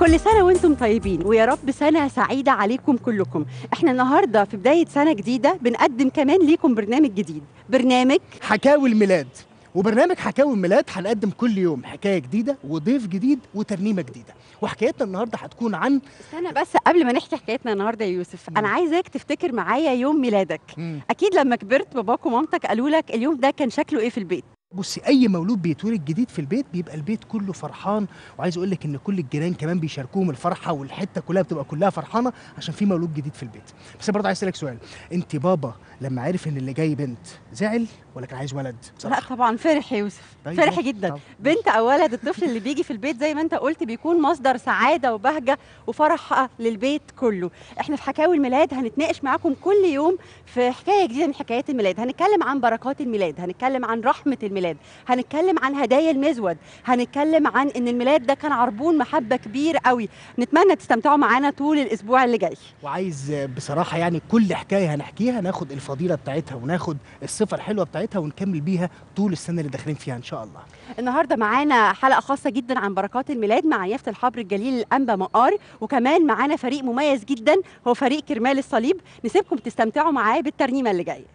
كل سنة وانتم طيبين ويا رب سنة سعيدة عليكم كلكم احنا النهاردة في بداية سنة جديدة بنقدم كمان ليكم برنامج جديد برنامج حكاوي الميلاد وبرنامج حكاوي الميلاد هنقدم كل يوم حكايه جديده وضيف جديد وترنيمه جديده وحكايتنا النهارده هتكون عن استنى بس قبل ما نحكي حكايتنا النهاردة يا يوسف مم. انا عايزاك تفتكر معايا يوم ميلادك مم. اكيد لما كبرت باباك ومامتك قالوا لك اليوم ده كان شكله ايه في البيت بصي اي مولود بيتولد جديد في البيت بيبقى البيت كله فرحان وعايز اقول لك ان كل الجيران كمان بيشاركوهم الفرحه والحته كلها بتبقى كلها فرحانه عشان في مولود جديد في البيت بس أنا برضه عايز اسالك سؤال انت بابا لما عرف ان اللي جاي بنت زعل ولا كان عايز ولد لا طبعا فرح يا يوسف طيب فرح ماشي. جدا طب. بنت او ولد الطفل اللي بيجي في البيت زي ما انت قلت بيكون مصدر سعاده وبهجه وفرح للبيت كله احنا في حكاوي الميلاد هنتناقش معاكم كل يوم في حكايه جديده من حكايات الميلاد هنتكلم عن بركات الميلاد هنتكلم عن رحمه الميلاد هنتكلم عن هدايا المزود هنتكلم عن ان الميلاد ده كان عربون محبه كبير قوي نتمنى تستمتعوا معانا طول الاسبوع اللي جاي وعايز بصراحه يعني كل حكايه هنحكيها ناخد الفضيله بتاعتها وناخد الصفه الحلوه بتاعتها ونكمل بيها طول السنه اللي داخلين فيها ان شاء الله النهارده معانا حلقه خاصه جدا عن بركات الميلاد مع يافت الحبر الجليل الانبا مقار وكمان معانا فريق مميز جدا هو فريق كرمال الصليب نسيبكم تستمتعوا معاه بالترنيمه اللي جايه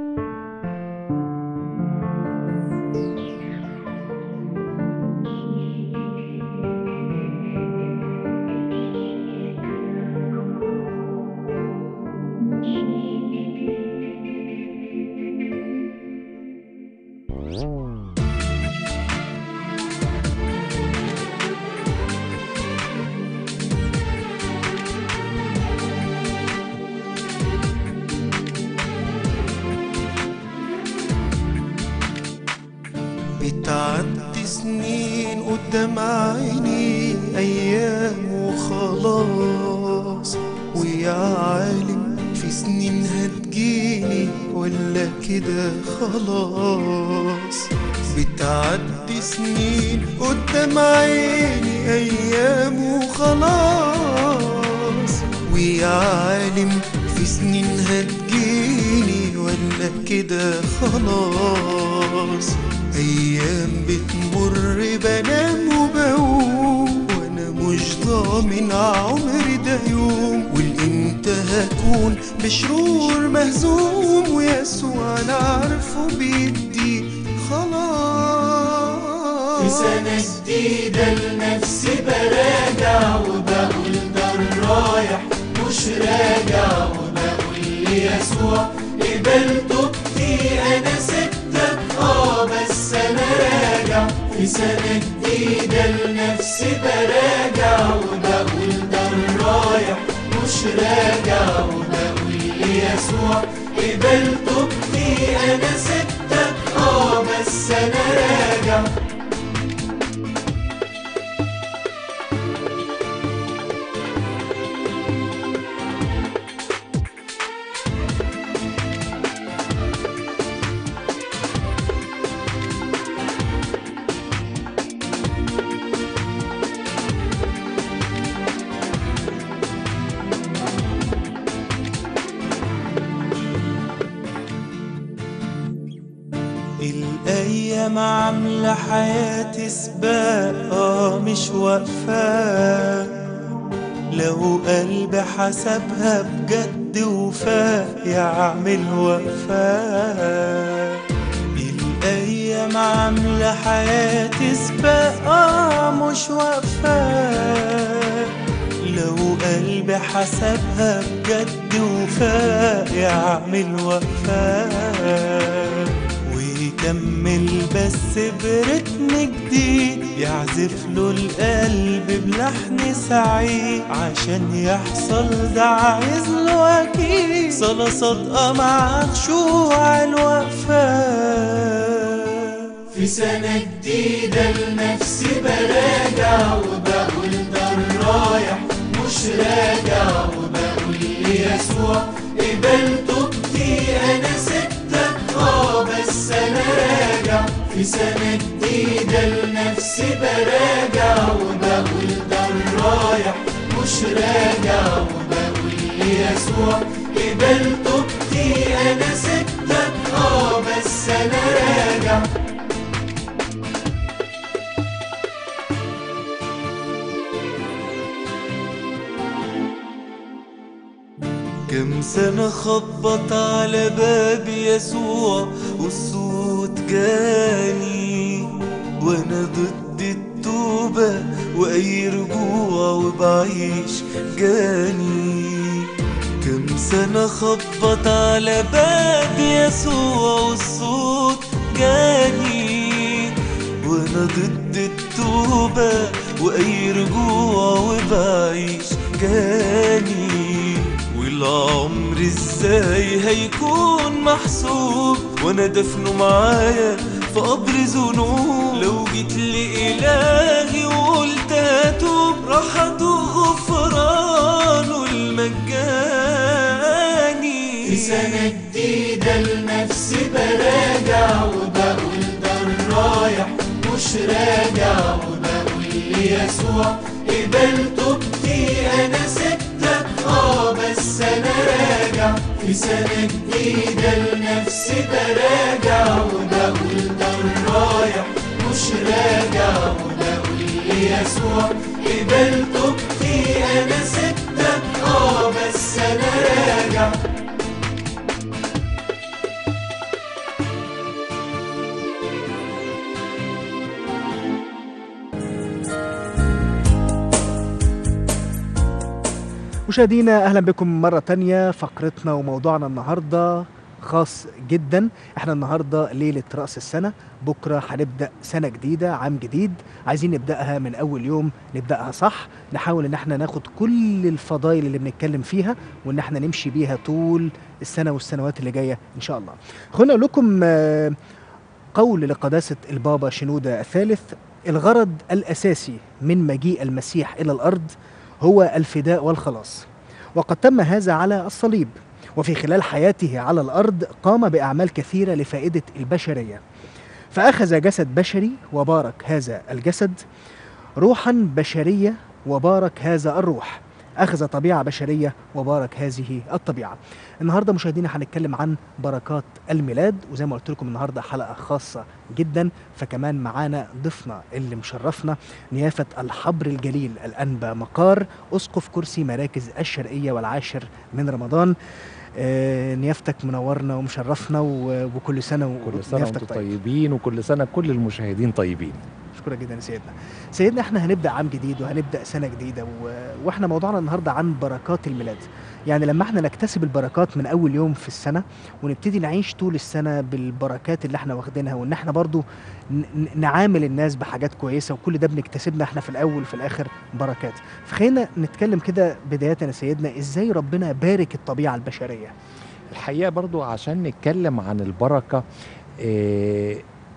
بتعدي سنين قدام عيني أيام وخلاص ويا عالم في سنين هتجيني ولا كده خلاص بتعدي سنين قدام عيني أيام وخلاص ويا عالم في سنين هتجيني ولا كده خلاص أيام بتمر بنام وبقوم وأنا مش ضامن عمري ده يوم والإمتى هكون بشرور مهزوم ويسوع أنا عارفه بيدي خلاص في سنة جديدة لنفسي براجع وبقول ده الرايح مش راجع وبقول ليسوع قبلته كتير أنا سبتك اه بس أنا راجع في سنة جديدة لنفسي براجع وبقول ده الرايح مش راجع وبقول ليسوع قبلته كتير أنا سبتك اه بس أنا راجع الأيام عاملة حياتي سباق آه مش واقفة لو قلبي حسبها بجد وفاق يعمل وقفة الأيام عاملة حياتي سباق آه مش واقفة لو قلبي حسبها بجد وفاق يعمل وقفة ويكمل بس برتم جديد يعزف له القلب بلحن سعيد عشان يحصل ده عايز له اكيد صلاة صادقة مع خشوع الوقفة في سنة جديدة لنفسي براجع وبقول ده الرايح مش راجع وبقول ليسوع قبلته كتير أنا سبتك اه بس أنا راجع في سنة جديدة لنفسي براجع وبقول ده الرايح مش راجع وبقول ليسوع قبلته كتير أنا سبتك اه بس أنا راجع كم سنة خبط على باب يسوع والصوت جاني وانا ضد التوبة واي رجوع وبعيش جاني كم سنة خبط على باب يسوع والصوت جاني وانا ضد التوبة واي رجوع وبعيش جاني والعمر ازاي هيكون محسوب وانا دفنه معايا في قبر ذنوب لو جيت لإلهي وقلت هتوب راح ادوق غفرانه المجاني في سنة جديدة لنفسي براجع وبقول ده الرايح مش راجع وبقول ليسوع قبل توبتي انا سبتك اه بس انا راجع في سنة جديدة لنفسي براجع وبقول ده الرايح مش راجع وبقول ليسوع قبل توبتي انا سبتك اه بس انا راجع مشاهدينا اهلا بكم مره تانية فقرتنا وموضوعنا النهارده خاص جدا احنا النهارده ليله راس السنه بكره هنبدا سنه جديده عام جديد عايزين نبداها من اول يوم نبداها صح نحاول ان احنا ناخد كل الفضائل اللي بنتكلم فيها وان احنا نمشي بيها طول السنه والسنوات اللي جايه ان شاء الله خلينا اقول لكم آه، قول لقداسه البابا شنوده الثالث الغرض الاساسي من مجيء المسيح الى الارض هو الفداء والخلاص وقد تم هذا على الصليب وفي خلال حياته على الارض قام باعمال كثيره لفائده البشريه فاخذ جسد بشري وبارك هذا الجسد روحا بشريه وبارك هذا الروح اخذ طبيعه بشريه وبارك هذه الطبيعه النهارده مشاهدينا هنتكلم عن بركات الميلاد وزي ما قلت لكم النهارده حلقه خاصه جدا فكمان معانا ضيفنا اللي مشرفنا نيافه الحبر الجليل الانبا مقار اسقف كرسي مراكز الشرقيه والعاشر من رمضان آه، نيافتك منورنا ومشرفنا و- وكل سنه و- كل سنه ونيافتك وانتم طيبين وكل سنه كل المشاهدين طيبين شكرا جدا يا سيدنا سيدنا احنا هنبدا عام جديد وهنبدا سنه جديده و... واحنا موضوعنا النهارده عن بركات الميلاد يعني لما احنا نكتسب البركات من اول يوم في السنه ونبتدي نعيش طول السنه بالبركات اللي احنا واخدينها وان احنا برضو ن... ن- نعامل الناس بحاجات كويسه وكل ده بنكتسبنا احنا في الاول وفي الاخر بركات فخلينا نتكلم كده بدايه يا سيدنا ازاي ربنا بارك الطبيعه البشريه الحقيقه برضو عشان نتكلم عن البركه آه،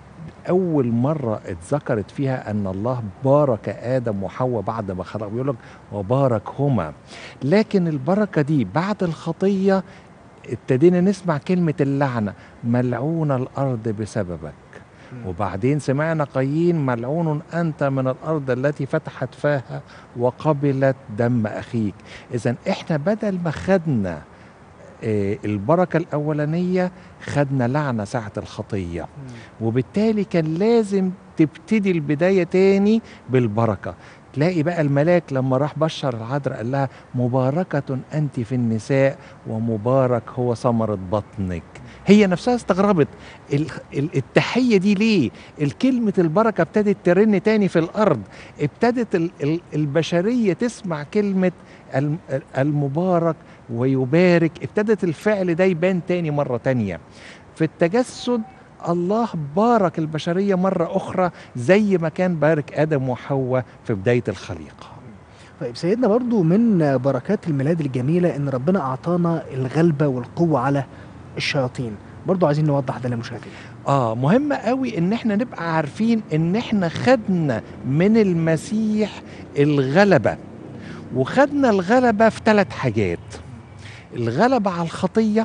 اول مره اتذكرت فيها ان الله بارك ادم وحواء بعد ما خلق بيقول لك وباركهما لكن البركه دي بعد الخطيه ابتدينا نسمع كلمه اللعنه ملعون الارض بسببك وبعدين سمعنا قايين ملعون انت من الارض التي فتحت فاها وقبلت دم اخيك اذا احنا بدل ما خدنا آه، البركه الاولانيه خدنا لعنه ساعه الخطيه وبالتالي كان لازم تبتدي البدايه تاني بالبركه تلاقي بقى الملاك لما راح بشر العذراء قال لها مباركة أنت في النساء ومبارك هو ثمرة بطنك هي نفسها استغربت ال- ال- التحية دي ليه الكلمة البركة ابتدت ترن تاني في الأرض ابتدت ال- ال- البشرية تسمع كلمة الم- المبارك ويبارك ابتدت الفعل ده يبان تاني مرة تانية في التجسد الله بارك البشرية مرة أخرى زي ما كان بارك آدم وحواء في بداية الخليقة طيب سيدنا برضو من بركات الميلاد الجميلة ان ربنا اعطانا الغلبة والقوة على الشياطين برضو عايزين نوضح ده للمشاهدين اه مهم قوي ان احنا نبقى عارفين ان احنا خدنا من المسيح الغلبة وخدنا الغلبة في ثلاث حاجات الغلبة على الخطية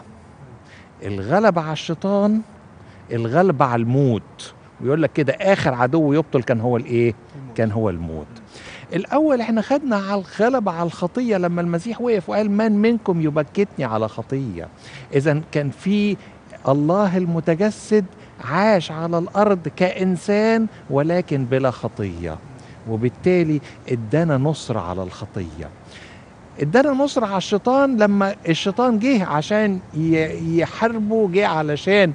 الغلبة على الشيطان الغلبة على الموت ويقول لك كده اخر عدو يبطل كان هو الايه كان هو الموت الاول احنا خدنا على الغلبة على الخطية لما المسيح وقف وقال من منكم يبكتني على خطية اذا كان في الله المتجسد عاش على الارض كانسان ولكن بلا خطيه وبالتالي ادانا نصر على الخطيه ادانا نصرة على الشيطان لما الشيطان جه عشان ي- يحاربه جه علشان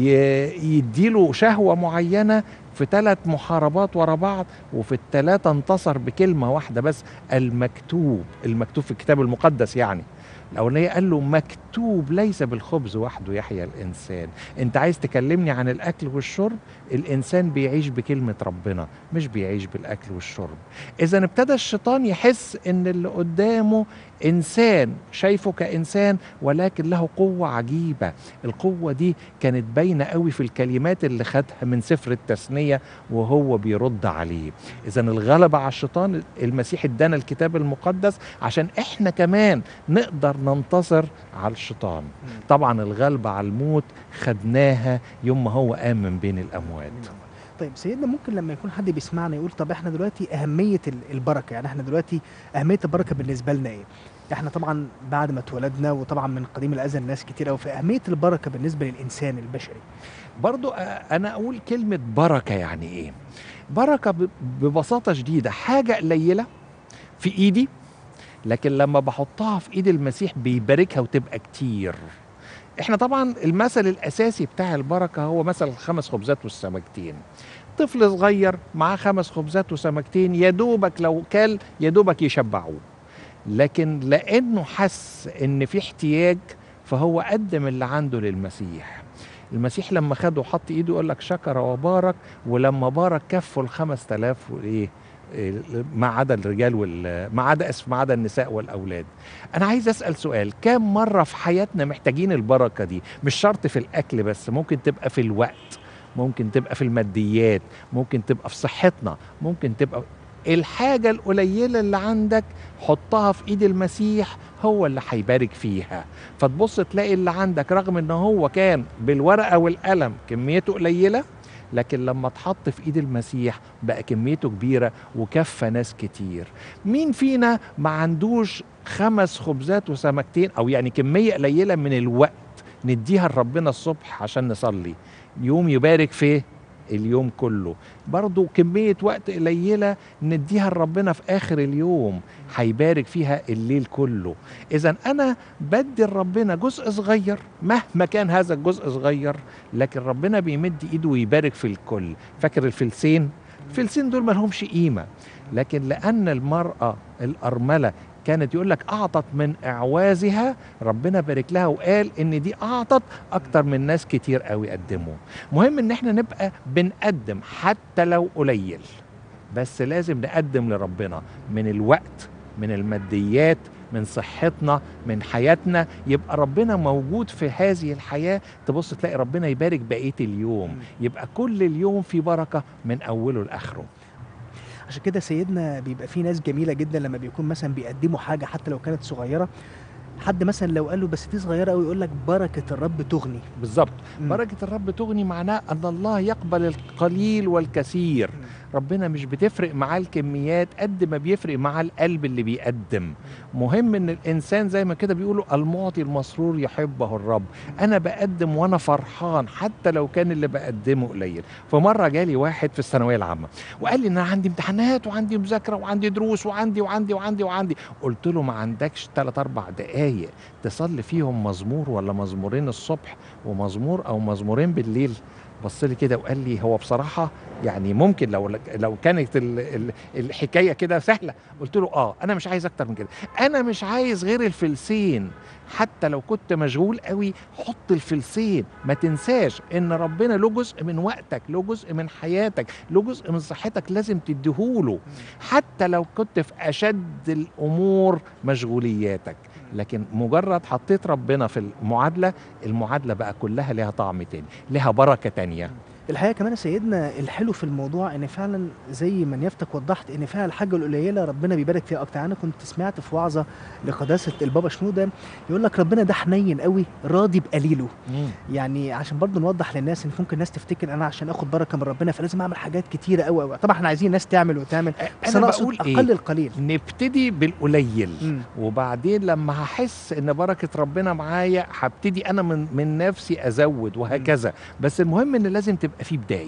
ي- يديله شهوة معينة في ثلاث محاربات ورا بعض وفي الثلاثة انتصر بكلمة واحدة بس المكتوب المكتوب في الكتاب المقدس يعني الأولانية قال له مكتوب ليس بالخبز وحده يحيا الإنسان أنت عايز تكلمني عن الأكل والشرب الإنسان بيعيش بكلمة ربنا مش بيعيش بالأكل والشرب إذا ابتدى الشيطان يحس إن اللي قدامه إنسان شايفه كإنسان ولكن له قوة عجيبة القوة دي كانت باينة قوي في الكلمات اللي خدها من سفر التثنية وهو بيرد عليه إذا الغلبة على الشيطان المسيح ادانا الكتاب المقدس عشان إحنا كمان نقدر ننتصر على الشيطان طبعا الغلبة على الموت خدناها يوم ما هو قام من بين الأموات طيب سيدنا ممكن لما يكون حد بيسمعنا يقول طب احنا دلوقتي اهميه ال- البركه يعني احنا دلوقتي اهميه البركه بالنسبه لنا ايه؟ احنا طبعا بعد ما اتولدنا وطبعا من قديم الازل ناس كتير قوي فاهميه البركه بالنسبه للانسان البشري برضو آه، انا اقول كلمه بركه يعني ايه بركه ب- ببساطه شديده حاجه قليله في ايدي لكن لما بحطها في ايد المسيح بيباركها وتبقى كتير احنا طبعا المثل الاساسي بتاع البركه هو مثل الخمس خبزات والسمكتين طفل صغير معاه خمس خبزات وسمكتين يا دوبك لو كل يا دوبك يشبعوه لكن لانه حس ان في احتياج فهو قدم اللي عنده للمسيح المسيح لما خده وحط ايده يقول لك شكر وبارك ولما بارك كفوا الخمس تلاف وايه إيه، ما عدا الرجال وال ما عدا اسف ما عدا النساء والاولاد انا عايز اسال سؤال كم مره في حياتنا محتاجين البركه دي مش شرط في الاكل بس ممكن تبقى في الوقت ممكن تبقى في الماديات ممكن تبقى في صحتنا ممكن تبقى الحاجة القليلة اللي عندك حطها في ايد المسيح هو اللي هيبارك فيها فتبص تلاقي اللي عندك رغم ان هو كان بالورقة والقلم كميته قليلة لكن لما اتحط في ايد المسيح بقى كميته كبيرة وكفى ناس كتير مين فينا ما عندوش خمس خبزات وسمكتين او يعني كمية قليلة من الوقت نديها لربنا الصبح عشان نصلي يوم يبارك فيه اليوم كله برضو كمية وقت قليلة نديها لربنا في آخر اليوم هيبارك فيها الليل كله إذا أنا بدي لربنا جزء صغير مهما كان هذا الجزء صغير لكن ربنا بيمد إيده ويبارك في الكل فاكر الفلسين الفلسين دول ملهمش قيمة لكن لأن المرأة الأرملة كانت يقول لك أعطت من إعوازها ربنا بارك لها وقال إن دي أعطت أكتر من ناس كتير قوي قدموا مهم إن إحنا نبقى بنقدم حتى لو قليل بس لازم نقدم لربنا من الوقت من الماديات من صحتنا من حياتنا يبقى ربنا موجود في هذه الحياة تبص تلاقي ربنا يبارك بقية اليوم يبقى كل اليوم في بركة من أوله لآخره عشان كده سيدنا بيبقى في ناس جميله جدا لما بيكون مثلا بيقدموا حاجه حتى لو كانت صغيره حد مثلا لو قال له بس دي صغيره قوي يقول لك بركه الرب تغني بالظبط مم. بركة الرب تغني معناه أن الله يقبل القليل والكثير ربنا مش بتفرق معاه الكميات قد ما بيفرق معاه القلب اللي بيقدم مهم ان الانسان زي ما كده بيقولوا المعطي المسرور يحبه الرب انا بقدم وانا فرحان حتى لو كان اللي بقدمه قليل فمره جالي واحد في الثانويه العامه وقال لي ان انا عندي امتحانات وعندي مذاكره وعندي دروس وعندي وعندي وعندي وعندي قلت له ما عندكش 3 4 دقايق تصلي فيهم مزمور ولا مزمورين الصبح ومزمور او مزمورين بالليل بص لي كده وقال لي هو بصراحه يعني ممكن لو لو كانت ال- ال- الحكايه كده سهله قلت له اه انا مش عايز اكتر من كده انا مش عايز غير الفلسين حتى لو كنت مشغول قوي حط الفلسين ما تنساش ان ربنا له جزء من وقتك له جزء من حياتك له جزء من صحتك لازم تديهوله حتى لو كنت في اشد الامور مشغولياتك لكن مجرد حطيت ربنا في المعادله المعادله بقى كلها لها طعم تاني لها بركه تانيه الحقيقه كمان يا سيدنا الحلو في الموضوع ان فعلا زي ما نيافتك وضحت ان فعلا الحاجه القليله ربنا بيبارك فيها اكتر انا كنت سمعت في وعظه لقداسه البابا شنوده يقول لك ربنا ده حنين قوي راضي بقليله يعني عشان برضه نوضح للناس ان ممكن الناس تفتكر انا عشان اخد بركه من ربنا فلازم اعمل حاجات كتيره قوي قوي طبعا احنا عايزين الناس تعمل وتعمل بس انا انا اقصد بقول اقل ايه القليل نبتدي بالقليل مم. وبعدين لما هحس ان بركه ربنا معايا هبتدي انا من من نفسي ازود وهكذا بس المهم ان لازم تبقى في بدايه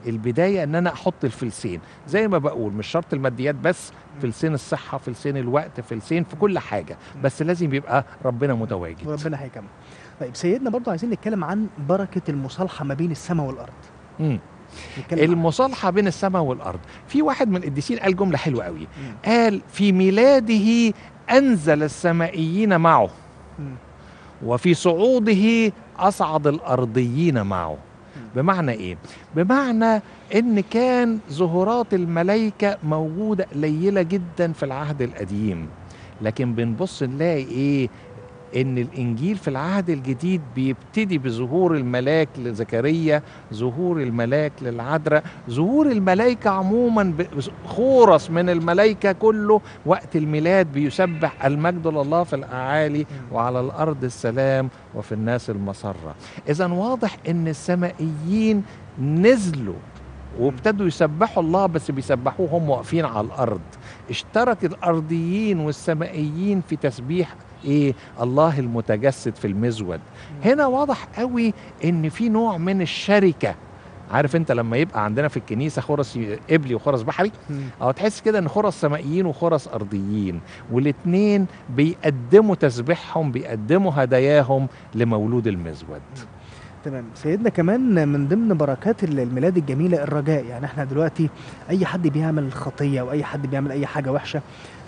البدايه ان انا احط الفلسين زي ما بقول مش شرط الماديات بس فلسين الصحه فلسين الوقت فلسين في كل حاجه بس لازم يبقى ربنا متواجد وربنا هيكمل طيب سيدنا برضو عايزين نتكلم عن بركه المصالحه ما بين السماء والارض مم. نتكلم عنها. المصالحه بين السماء والارض في واحد من القديسين قال جمله حلوه قوي مم. قال في ميلاده انزل السمائيين معه مم. وفي صعوده اصعد الارضيين معه بمعنى ايه بمعنى ان كان ظهورات الملائكه موجوده قليله جدا في العهد القديم لكن بنبص نلاقي ايه ان الانجيل في العهد الجديد بيبتدي بظهور الملاك لزكريا ظهور الملاك للعذراء ظهور الملائكه عموما ب- خورس من الملائكه كله وقت الميلاد بيسبح المجد لله في الاعالي وعلى الارض السلام وفي الناس المسره اذا واضح ان السمائيين نزلوا وابتدوا يسبحوا الله بس بيسبحوه هم واقفين على الارض اشترك الارضيين والسمائيين في تسبيح ايه الله المتجسد في المزود هنا واضح قوي ان في نوع من الشركه عارف انت لما يبقى عندنا في الكنيسه خرس قبلي وخرس بحري مم. او تحس كده ان خرس سمائيين وخرس ارضيين والاثنين بيقدموا تسبيحهم بيقدموا هداياهم لمولود المزود تمام سيدنا كمان من ضمن بركات ال- الميلاد الجميله الرجاء يعني احنا دلوقتي اي حد بيعمل خطيه او اي حد بيعمل اي حاجه وحشه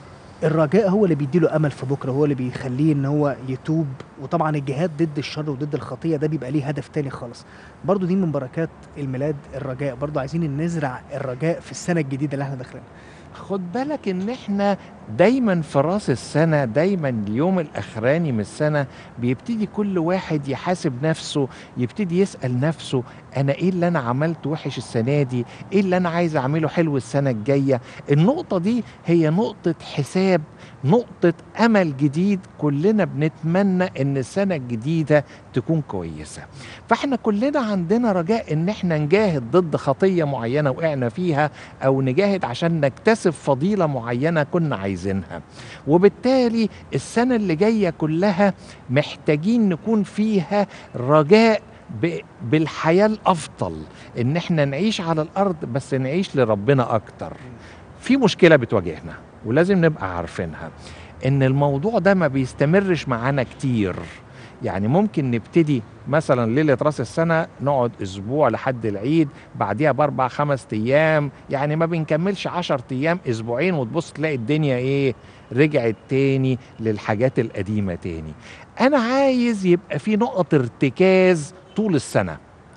الرجاء هو اللي بيديله امل في بكره هو اللي بيخليه ان هو يتوب وطبعا الجهاد ضد الشر وضد الخطيه ده بيبقى ليه هدف تاني خالص برضو دي من بركات الميلاد الرجاء برضو عايزين نزرع الرجاء في السنه الجديده اللي احنا داخلينها خد بالك ان احنا دايما في راس السنه دايما اليوم الاخراني من السنه بيبتدي كل واحد يحاسب نفسه يبتدي يسال نفسه انا ايه اللي انا عملته وحش السنه دي ايه اللي انا عايز اعمله حلو السنه الجايه النقطه دي هي نقطه حساب نقطه امل جديد كلنا بنتمنى ان السنه الجديده تكون كويسه فاحنا كلنا عندنا رجاء ان احنا نجاهد ضد خطيه معينه وقعنا فيها او نجاهد عشان نكتسب فضيله معينه كنا عايزينها وبالتالي السنه اللي جايه كلها محتاجين نكون فيها رجاء ب- بالحياه الافضل ان احنا نعيش على الارض بس نعيش لربنا اكتر في مشكله بتواجهنا ولازم نبقى عارفينها ان الموضوع ده ما بيستمرش معانا كتير يعني ممكن نبتدي مثلا ليله راس السنه نقعد اسبوع لحد العيد بعديها باربع خمس ايام يعني ما بنكملش عشر ايام اسبوعين وتبص تلاقي الدنيا ايه رجعت تاني للحاجات القديمه تاني انا عايز يبقى في نقط ارتكاز طول السنه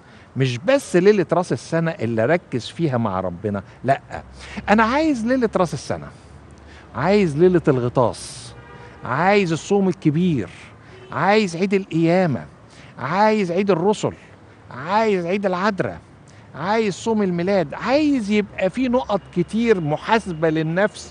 مش بس ليله راس السنه اللي اركز فيها مع ربنا لا انا عايز ليله راس السنه عايز ليله الغطاس عايز الصوم الكبير عايز عيد القيامه عايز عيد الرسل عايز عيد العذراء عايز صوم الميلاد عايز يبقى في نقط كتير محاسبه للنفس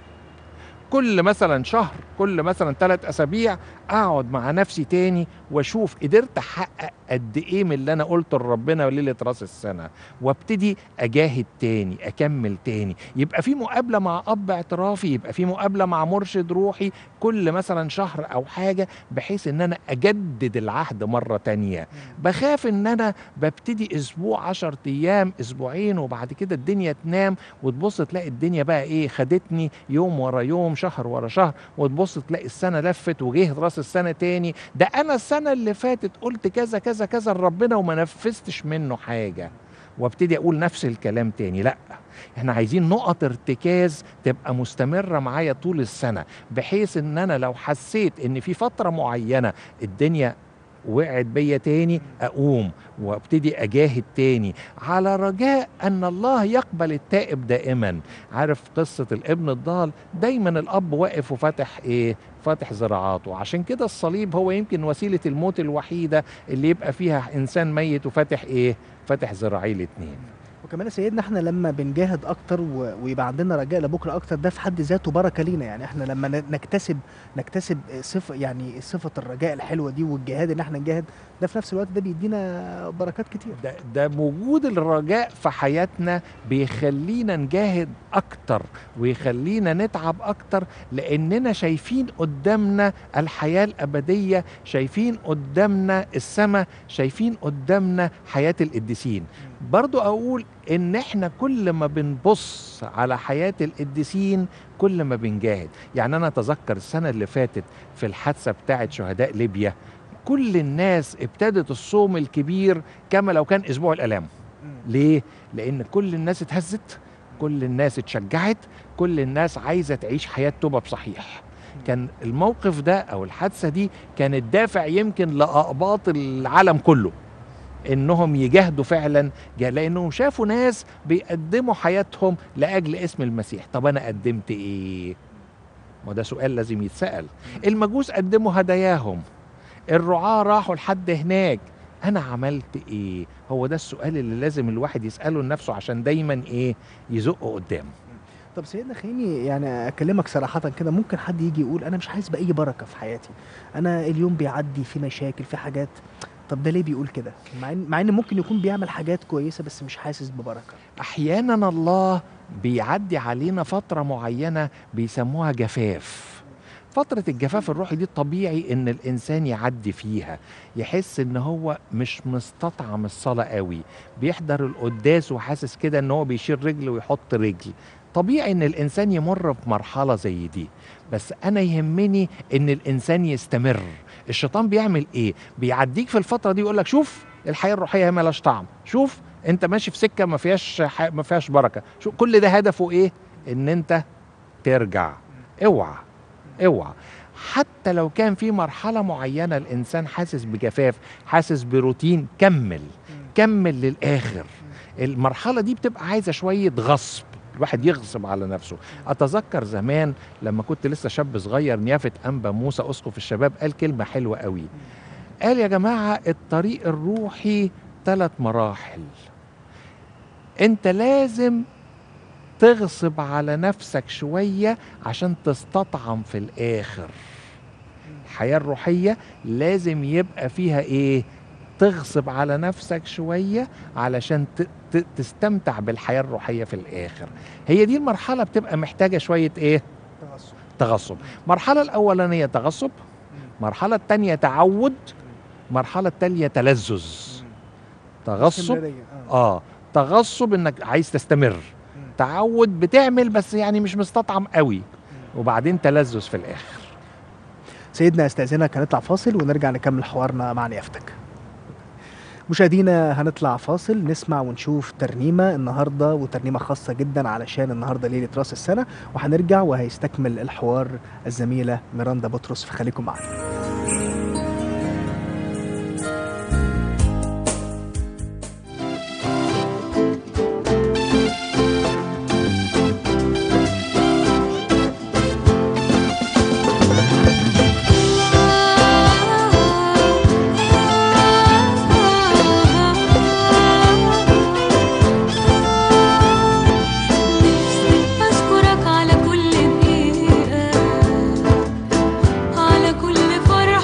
كل مثلا شهر كل مثلا ثلاث اسابيع اقعد مع نفسي تاني واشوف قدرت احقق قد ايه من اللي انا قلته لربنا ليله راس السنه وابتدي اجاهد تاني اكمل تاني يبقى في مقابله مع اب اعترافي يبقى في مقابله مع مرشد روحي كل مثلا شهر او حاجه بحيث ان انا اجدد العهد مره تانية بخاف ان انا ببتدي اسبوع عشر ايام اسبوعين وبعد كده الدنيا تنام وتبص تلاقي الدنيا بقى ايه خدتني يوم ورا يوم شهر ورا شهر وتبص تلاقي السنه لفت وجه راس السنه تاني ده انا السنه اللي فاتت قلت كذا كذا كذا لربنا وما نفذتش منه حاجه وابتدي اقول نفس الكلام تاني لا احنا عايزين نقط ارتكاز تبقى مستمره معايا طول السنه بحيث ان انا لو حسيت ان في فتره معينه الدنيا وقعت بيا تاني اقوم وابتدي اجاهد تاني على رجاء ان الله يقبل التائب دائما عارف قصه الابن الضال دايما الاب واقف وفاتح ايه فاتح ذراعاته عشان كده الصليب هو يمكن وسيله الموت الوحيده اللي يبقى فيها انسان ميت وفاتح ايه فاتح ذراعيه الاتنين وكمان يا سيدنا احنا لما بنجاهد اكتر و- ويبقى عندنا رجاء لبكره اكتر ده في حد ذاته بركه لينا يعني احنا لما ن- نكتسب نكتسب صفه يعني صفه الرجاء الحلوه دي والجهاد ان احنا نجاهد ده في نفس الوقت ده بيدينا بركات كتير ده, ده وجود الرجاء في حياتنا بيخلينا نجاهد اكتر ويخلينا نتعب اكتر لاننا شايفين قدامنا الحياه الابديه شايفين قدامنا السماء شايفين قدامنا حياه القديسين برضو اقول ان احنا كل ما بنبص على حياة القديسين كل ما بنجاهد يعني انا اتذكر السنة اللي فاتت في الحادثة بتاعت شهداء ليبيا كل الناس ابتدت الصوم الكبير كما لو كان اسبوع الالام ليه لان كل الناس اتهزت كل الناس اتشجعت كل الناس عايزه تعيش حياه توبه بصحيح كان الموقف ده او الحادثه دي كانت دافع يمكن لاقباط العالم كله انهم يجاهدوا فعلا جا- لانهم شافوا ناس بيقدموا حياتهم لاجل اسم المسيح طب انا قدمت ايه ما ده سؤال لازم يتسال المجوس قدموا هداياهم الرعاة راحوا لحد هناك انا عملت ايه هو ده السؤال اللي لازم الواحد يساله لنفسه عشان دايما ايه يزقه قدام طب سيدنا خيمي يعني اكلمك صراحه كده ممكن حد يجي يقول انا مش حاسس باي بركه في حياتي انا اليوم بيعدي في مشاكل في حاجات طب ده ليه بيقول كده مع ان مع ان ممكن يكون بيعمل حاجات كويسه بس مش حاسس ببركه احيانا الله بيعدي علينا فتره معينه بيسموها جفاف فترة الجفاف الروحي دي طبيعي ان الانسان يعدي فيها يحس ان هو مش مستطعم الصلاة قوي بيحضر القداس وحاسس كده ان هو بيشيل رجل ويحط رجل طبيعي ان الانسان يمر بمرحلة زي دي بس انا يهمني ان الانسان يستمر الشيطان بيعمل ايه بيعديك في الفترة دي يقول لك شوف الحياة الروحية هي مالهاش طعم شوف انت ماشي في سكة ما فيهاش ح- ما فيهاش بركة شو كل ده هدفه ايه ان انت ترجع اوعى اوعى حتى لو كان في مرحلة معينة الإنسان حاسس بجفاف حاسس بروتين كمل كمل للآخر المرحلة دي بتبقى عايزة شوية غصب الواحد يغصب على نفسه أتذكر زمان لما كنت لسه شاب صغير نيافة أنبا موسى أسقف الشباب قال كلمة حلوة قوي قال يا جماعة الطريق الروحي ثلاث مراحل انت لازم تغصب على نفسك شوية عشان تستطعم في الآخر الحياة الروحية لازم يبقى فيها إيه تغصب على نفسك شوية علشان ت- ت- تستمتع بالحياة الروحية في الآخر هي دي المرحلة بتبقى محتاجة شوية إيه تغصب المرحلة الأولانية تغصب المرحلة التانية تعود المرحلة التالية تلذذ تغصب استمرارية، آه. اه تغصب انك عايز تستمر تعود بتعمل بس يعني مش مستطعم قوي وبعدين تلذذ في الاخر سيدنا استاذنك هنطلع فاصل ونرجع نكمل حوارنا مع نيافتك مشاهدينا هنطلع فاصل نسمع ونشوف ترنيمة النهاردة وترنيمة خاصة جدا علشان النهاردة ليلة راس السنة وهنرجع وهيستكمل الحوار الزميلة ميراندا بطرس فخليكم معانا أشكرك على كل دقيقة على كل فرحة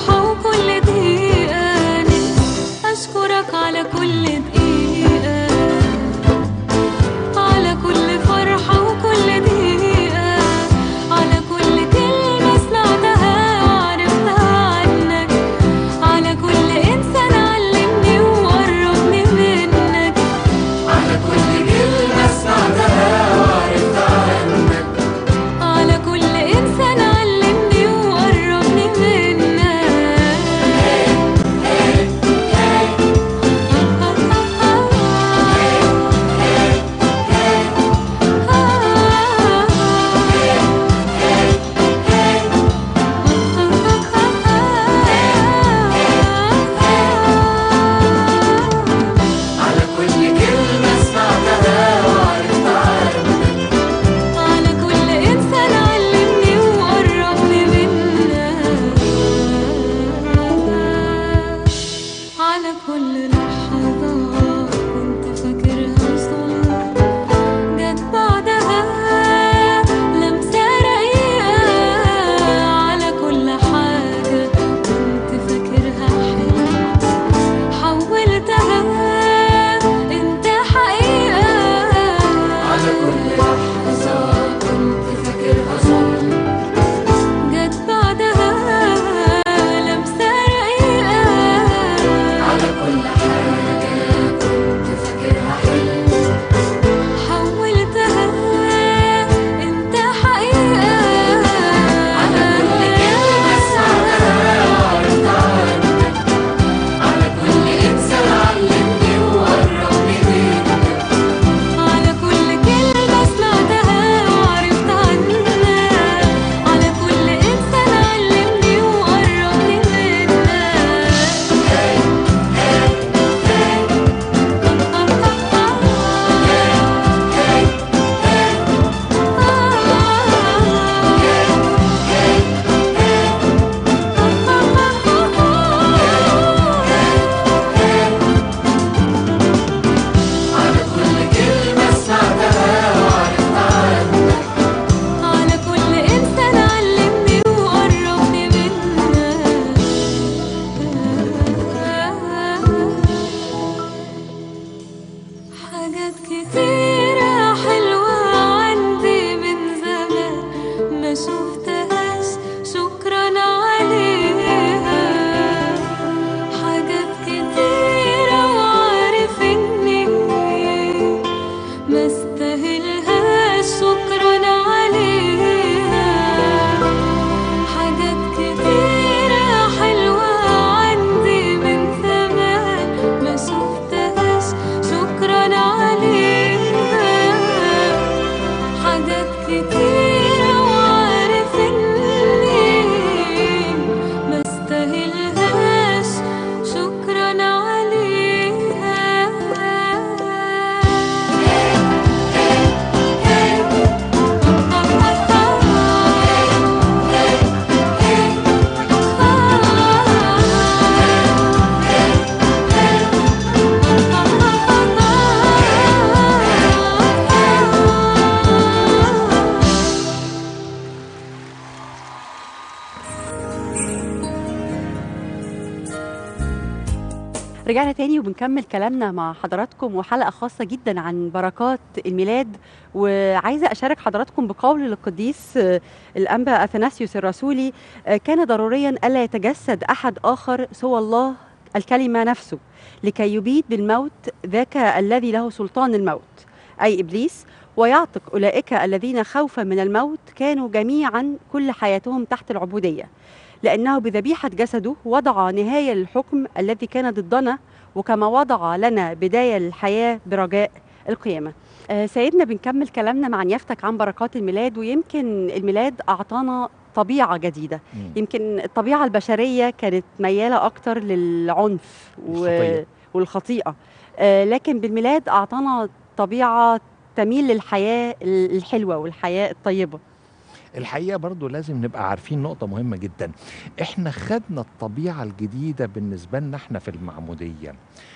رجعنا تاني وبنكمل كلامنا مع حضراتكم وحلقة خاصة جدا عن بركات الميلاد وعايزة أشارك حضراتكم بقول للقديس آه، الأنبا أثناسيوس الرسولي آه، كان ضروريا ألا يتجسد أحد آخر سوى الله الكلمة نفسه لكي يبيد بالموت ذاك الذي له سلطان الموت أي إبليس ويعتق أولئك الذين خوفا من الموت كانوا جميعا كل حياتهم تحت العبودية لأنه بذبيحة جسده وضع نهاية للحكم الذي كان ضدنا وكما وضع لنا بداية للحياة برجاء القيامة آه، سيدنا بنكمل كلامنا مع نيافتك عن بركات الميلاد ويمكن الميلاد أعطانا طبيعة جديدة مم. يمكن الطبيعة البشرية كانت ميالة أكتر للعنف و... الخطية. والخطيئة آه، لكن بالميلاد أعطانا طبيعة تميل للحياة الحلوة والحياة الطيبة الحقيقه برضو لازم نبقى عارفين نقطه مهمه جدا احنا خدنا الطبيعه الجديده بالنسبه لنا احنا في المعموديه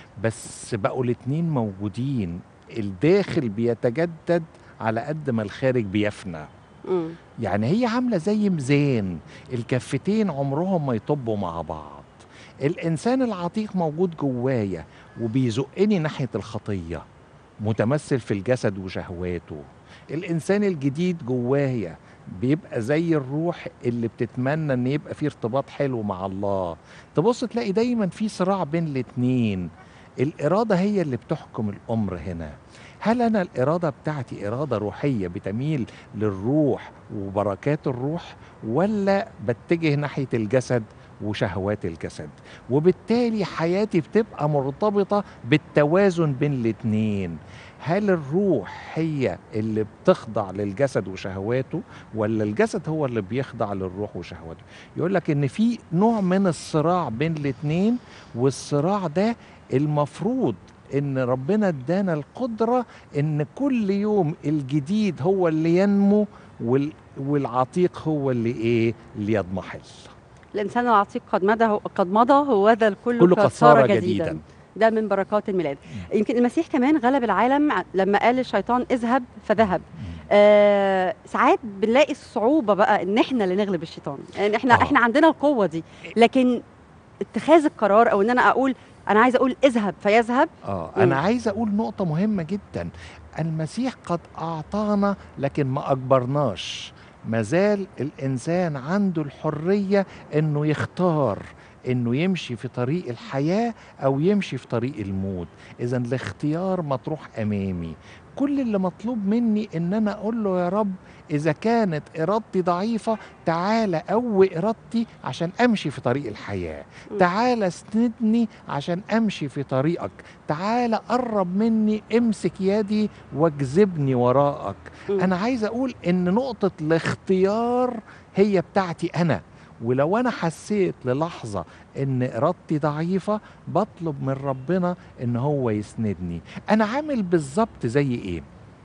بس بقوا الاتنين موجودين الداخل بيتجدد على قد ما الخارج بيفنى مم. يعني هي عامله زي ميزان الكفتين عمرهم ما يطبوا مع بعض الانسان العتيق موجود جوايا وبيزقني ناحيه الخطيه متمثل في الجسد وشهواته الانسان الجديد جوايا بيبقى زي الروح اللي بتتمنى ان يبقى فيه ارتباط حلو مع الله تبص تلاقي دايما في صراع بين الاتنين الاراده هي اللي بتحكم الامر هنا هل انا الاراده بتاعتي اراده روحيه بتميل للروح وبركات الروح ولا بتجه ناحيه الجسد وشهوات الجسد وبالتالي حياتي بتبقى مرتبطه بالتوازن بين الاتنين هل الروح هي اللي بتخضع للجسد وشهواته ولا الجسد هو اللي بيخضع للروح وشهواته يقول لك ان في نوع من الصراع بين الاتنين والصراع ده المفروض ان ربنا ادانا القدره ان كل يوم الجديد هو اللي ينمو وال والعتيق هو اللي ايه اللي يضمحل الإنسان العتيق قد مضى قد مضى هو ذا الكل كله قد قد صار صار جديدا, جديدا ده من بركات الميلاد يمكن المسيح كمان غلب العالم ع- لما قال للشيطان اذهب فذهب آه ساعات بنلاقي الصعوبه بقى ان احنا اللي نغلب الشيطان يعني احنا آه. آه. احنا عندنا القوه دي لكن اتخاذ القرار او ان انا اقول انا عايزه اقول اذهب فيذهب اه مم. انا عايز اقول نقطه مهمه جدا المسيح قد اعطانا لكن ما اجبرناش مازال الانسان عنده الحريه انه يختار انه يمشي في طريق الحياه او يمشي في طريق الموت اذا الاختيار مطروح امامي كل اللي مطلوب مني ان انا اقول له يا رب اذا كانت ارادتي ضعيفه تعالى قوي ارادتي عشان امشي في طريق الحياه مم. تعالى اسندني عشان امشي في طريقك تعالى قرب مني امسك يدي واجذبني وراءك مم. انا عايز اقول ان نقطه الاختيار هي بتاعتي انا ولو انا حسيت للحظه ان ارادتي ضعيفه بطلب من ربنا ان هو يسندني انا عامل بالظبط زي ايه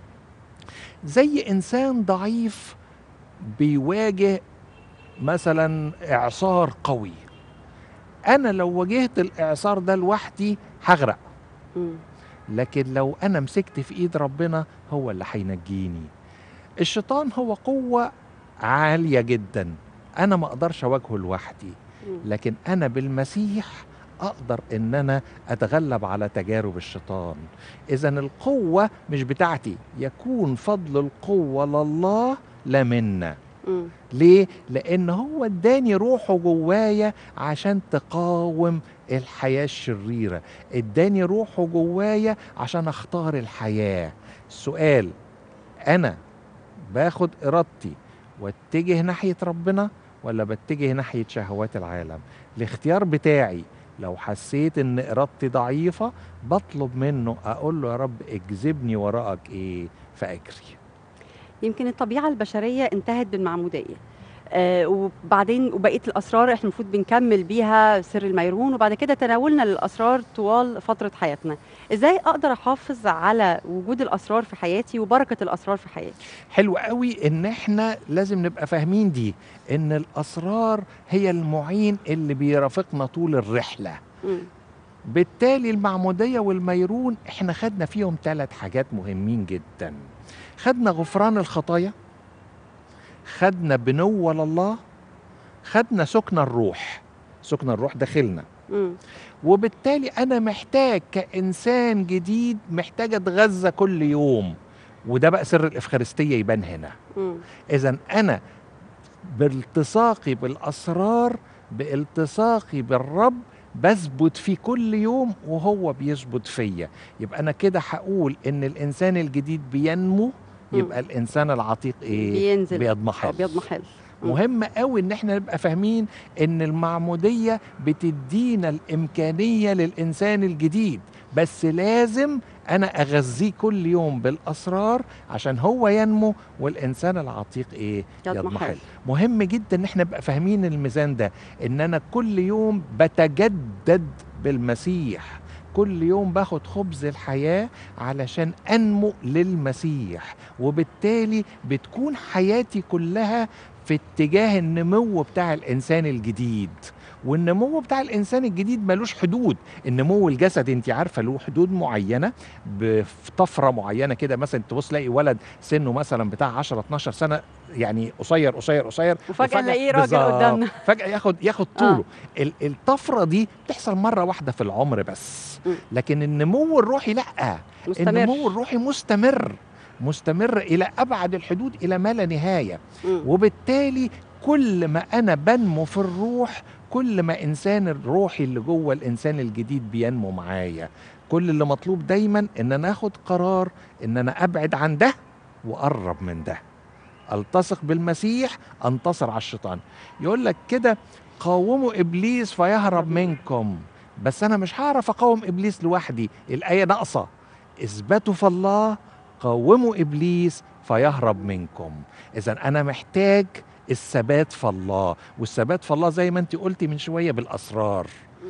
زي انسان ضعيف بيواجه مثلا اعصار قوي انا لو واجهت الاعصار ده لوحدي هغرق مم. لكن لو انا مسكت في ايد ربنا هو اللي هينجيني الشيطان هو قوه عاليه جدا انا ما اقدرش اواجهه لوحدي مم. لكن انا بالمسيح اقدر ان انا اتغلب على تجارب الشيطان اذا القوه مش بتاعتي يكون فضل القوه لله لا منا مم. ليه؟ لأن هو اداني روحه جوايا عشان تقاوم الحياة الشريرة اداني روحه جوايا عشان اختار الحياة السؤال أنا باخد إرادتي واتجه ناحية ربنا ولا بتجه ناحية شهوات العالم الاختيار بتاعي لو حسيت ان ارادتي ضعيفة بطلب منه اقول له يا رب اجذبني وراءك ايه فاجري يمكن الطبيعه البشريه انتهت بالمعموديه آه وبعدين وبقيه الاسرار احنا المفروض بنكمل بيها سر الميرون وبعد كده تناولنا للاسرار طوال فتره حياتنا ازاي اقدر احافظ على وجود الاسرار في حياتي وبركه الاسرار في حياتي حلو قوي ان احنا لازم نبقى فاهمين دي ان الاسرار هي المعين اللي بيرافقنا طول الرحله مم. بالتالي المعموديه والميرون احنا خدنا فيهم ثلاث حاجات مهمين جدا خدنا غفران الخطايا خدنا بنوة لله خدنا سكن الروح سكن الروح داخلنا مم. وبالتالي انا محتاج كانسان جديد محتاج اتغذى كل يوم وده بقى سر الافخارستيه يبان هنا مم. اذا انا بالتصاقي بالاسرار بالتصاقي بالرب بثبت فيه كل يوم وهو بيثبت فيا يبقى انا كده هقول ان الانسان الجديد بينمو يبقى الانسان العتيق ايه بينزل بيضمحل بيضمحل مم. مهم قوي ان احنا نبقى فاهمين ان المعموديه بتدينا الامكانيه للانسان الجديد بس لازم انا اغذيه كل يوم بالاسرار عشان هو ينمو والانسان العتيق ايه يضمحل مهم جدا ان احنا نبقى فاهمين الميزان ده ان انا كل يوم بتجدد بالمسيح كل يوم باخد خبز الحياة علشان أنمو للمسيح وبالتالي بتكون حياتي كلها في اتجاه النمو بتاع الإنسان الجديد والنمو بتاع الانسان الجديد ملوش حدود النمو الجسدي انت عارفه له حدود معينه بطفره معينه كده مثلا تبص تلاقي ولد سنه مثلا بتاع 10 12 سنه يعني قصير قصير قصير وفجاه نلاقيه راجل بالظبط. قدامنا فجاه ياخد ياخد طوله ال- الطفره دي بتحصل مره واحده في العمر بس م. لكن النمو الروحي لا مستمر النمو الروحي مستمر مستمر الى ابعد الحدود الى ما لا نهايه مم. وبالتالي كل ما انا بنمو في الروح كل ما انسان الروحي اللي جوه الانسان الجديد بينمو معايا كل اللي مطلوب دايما ان انا اخد قرار ان انا ابعد عن ده واقرب من ده التصق بالمسيح انتصر على الشيطان يقول لك كده قاوموا ابليس فيهرب منكم بس انا مش هعرف اقاوم ابليس لوحدي الايه ناقصه اثبتوا في الله قاوموا ابليس فيهرب منكم اذا انا محتاج الثبات في الله والثبات في الله زي ما انت قلتي من شويه بالاسرار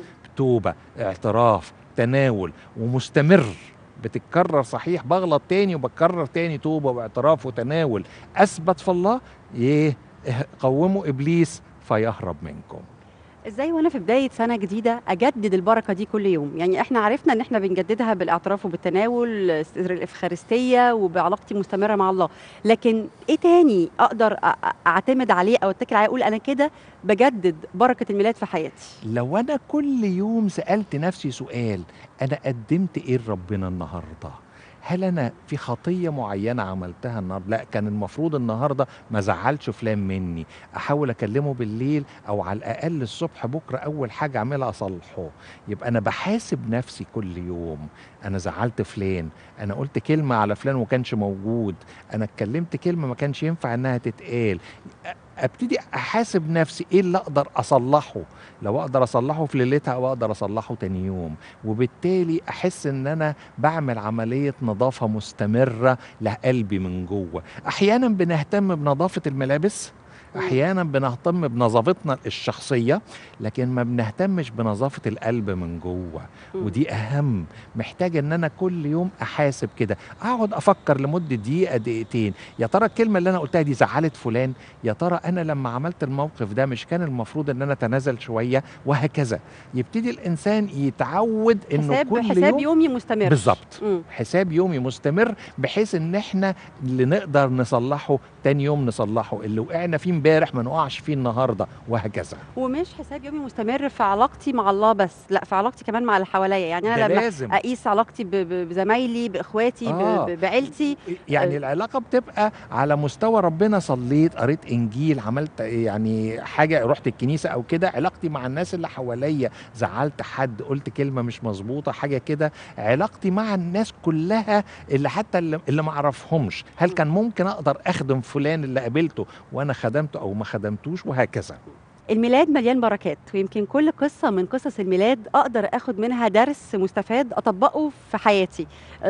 توبه اعتراف تناول ومستمر بتتكرر صحيح بغلط تاني وبكرر تاني توبه واعتراف وتناول اثبت في الله ايه قوموا ابليس فيهرب منكم ازاي وانا في بدايه سنه جديده اجدد البركه دي كل يوم يعني احنا عرفنا ان احنا بنجددها بالاعتراف وبالتناول سر الافخارستيه وبعلاقتي مستمره مع الله لكن ايه تاني اقدر أ- أ- اعتمد عليه او اتكل عليه اقول انا كده بجدد بركه الميلاد في حياتي لو انا كل يوم سالت نفسي سؤال انا قدمت ايه لربنا النهارده هل انا في خطيه معينه عملتها النهارده لا كان المفروض النهارده ما زعلش فلان مني احاول اكلمه بالليل او على الاقل الصبح بكره اول حاجه اعملها اصلحه يبقى انا بحاسب نفسي كل يوم انا زعلت فلان انا قلت كلمه على فلان وما كانش موجود انا اتكلمت كلمه ما كانش ينفع انها تتقال أ- ابتدي احاسب نفسي ايه اللي اقدر اصلحه لو اقدر اصلحه في ليلتها او اقدر اصلحه تاني يوم وبالتالي احس ان انا بعمل عمليه نظافه مستمره لقلبي من جوه احيانا بنهتم بنظافه الملابس احيانا بنهتم بنظافتنا الشخصيه لكن ما بنهتمش بنظافه القلب من جوه مم. ودي اهم محتاج ان انا كل يوم احاسب كده اقعد افكر لمده دقيقه دقيقتين يا ترى الكلمه اللي انا قلتها دي زعلت فلان يا ترى انا لما عملت الموقف ده مش كان المفروض ان انا اتنازل شويه وهكذا يبتدي الانسان يتعود انه حساب كل حساب يوم يومي مستمر بالظبط مم. حساب يومي مستمر بحيث ان احنا اللي نقدر نصلحه تاني يوم نصلحه اللي وقعنا فيه امبارح ما نقعش فيه النهارده وهكذا ومش حساب يومي مستمر في علاقتي مع الله بس لا في علاقتي كمان مع اللي حواليا يعني ده انا لما لازم اقيس علاقتي ب- ب- بزمايلي باخواتي ب- آه. ب- بعيلتي يعني آه. العلاقه بتبقى على مستوى ربنا صليت قريت انجيل عملت يعني حاجه رحت الكنيسه او كده علاقتي مع الناس اللي حواليا زعلت حد قلت كلمه مش مظبوطه حاجه كده علاقتي مع الناس كلها اللي حتى اللي, اللي ما اعرفهمش هل كان ممكن اقدر اخدم فلان اللي قابلته وانا خدمته او ما خدمتوش وهكذا الميلاد مليان بركات ويمكن كل قصة من قصص الميلاد أقدر أخد منها درس مستفاد أطبقه في حياتي